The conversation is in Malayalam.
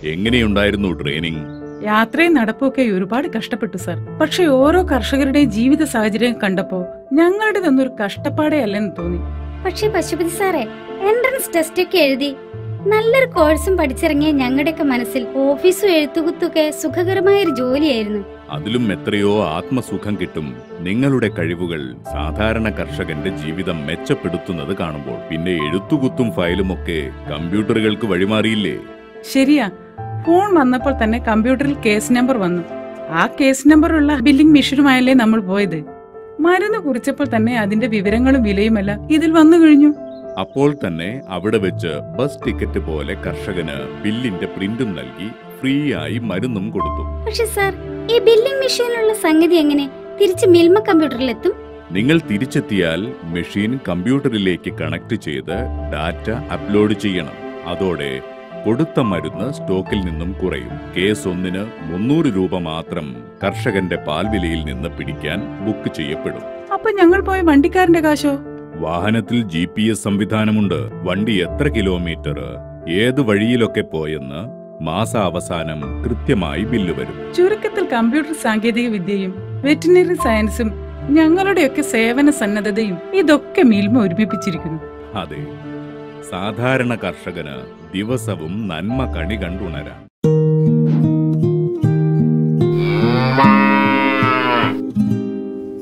എങ്ങനെയുണ്ടായിരുന്നു ട്രെയിനിങ് യാത്രയും നടപ്പൊക്കെ ഒരുപാട് കഷ്ടപ്പെട്ടു സർ പക്ഷെ ഓരോ കർഷകരുടെയും ജീവിത സാഹചര്യം കണ്ടപ്പോ ഞങ്ങളുടേതൊന്നൊരു കഷ്ടപ്പാടേ അല്ലെന്ന് തോന്നി പക്ഷെ പശുപതി സാറേ എൻട്രൻസ് ടെസ്റ്റ് ഒക്കെ എഴുതി നല്ലൊരു കോഴ്സും പഠിച്ചിറങ്ങിയ ഞങ്ങളുടെയൊക്കെ മനസ്സിൽ ഓഫീസും എഴുത്തുകുത്തൊക്കെ സുഖകരമായ ഒരു ജോലിയായിരുന്നു അതിലും എത്രയോ ആത്മസുഖം കിട്ടും നിങ്ങളുടെ കഴിവുകൾ സാധാരണ കർഷകന്റെ ജീവിതം മെച്ചപ്പെടുത്തുന്നത് കാണുമ്പോൾ പിന്നെ എഴുത്തുകുത്തും ഫയലും ഒക്കെ കമ്പ്യൂട്ടറുകൾക്ക് വഴിമാറിയില്ലേ ശരിയാ ഫോൺ വന്നപ്പോൾ തന്നെ കമ്പ്യൂട്ടറിൽ കേസ് നമ്പർ വന്നു ആ കേസ് നമ്പറുള്ള ബില്ലിംഗ് മെഷീനുമായല്ലേ നമ്മൾ പോയത് മരുന്ന് കുറിച്ചപ്പോൾ തന്നെ അതിന്റെ വിവരങ്ങളും വിലയുമെല്ലാം ഇതിൽ വന്നു കഴിഞ്ഞു അപ്പോൾ തന്നെ അവിടെ വെച്ച് ബസ് ടിക്കറ്റ് പോലെ കർഷകന് ബില്ലിന്റെ പ്രിന്റും നൽകി ഫ്രീ ആയി മരുന്നും കൊടുത്തു പക്ഷെ സാർ ഈ ബില്ലിംഗ് മെഷീനിലുള്ള സംഗതി എങ്ങനെ തിരിച്ച് മിൽമ കമ്പ്യൂട്ടറിലെത്തും നിങ്ങൾ തിരിച്ചെത്തിയാൽ മെഷീൻ കമ്പ്യൂട്ടറിലേക്ക് കണക്ട് ചെയ്ത് ഡാറ്റ അപ്ലോഡ് ചെയ്യണം അതോടെ കൊടുത്ത മരുന്ന് സ്റ്റോക്കിൽ നിന്നും കുറയും കേസ് ഒന്നിന് മുന്നൂറ് രൂപ മാത്രം കർഷകന്റെ പാൽവിലയിൽ നിന്ന് പിടിക്കാൻ ബുക്ക് ചെയ്യപ്പെടും അപ്പൊ ഞങ്ങൾ പോയ വണ്ടിക്കാരന്റെ കാശോ വാഹനത്തിൽ ജി പി എസ് സംവിധാനമുണ്ട് വണ്ടി എത്ര കിലോമീറ്റർ ഏത് വഴിയിലൊക്കെ പോയെന്ന് മാസാവസാനം കൃത്യമായി ബില്ല് വരും ചുരുക്കത്തിൽ കമ്പ്യൂട്ടർ സാങ്കേതിക വിദ്യയും വെറ്റിനറി സയൻസും ഞങ്ങളുടെയൊക്കെ സേവന സന്നദ്ധതയും ഇതൊക്കെ മിൽമ ഒരുമിപ്പിച്ചിരിക്കുന്നു അതെ സാധാരണ കർഷകന് ദിവസവും നന്മ കണി കണ്ടുണരാം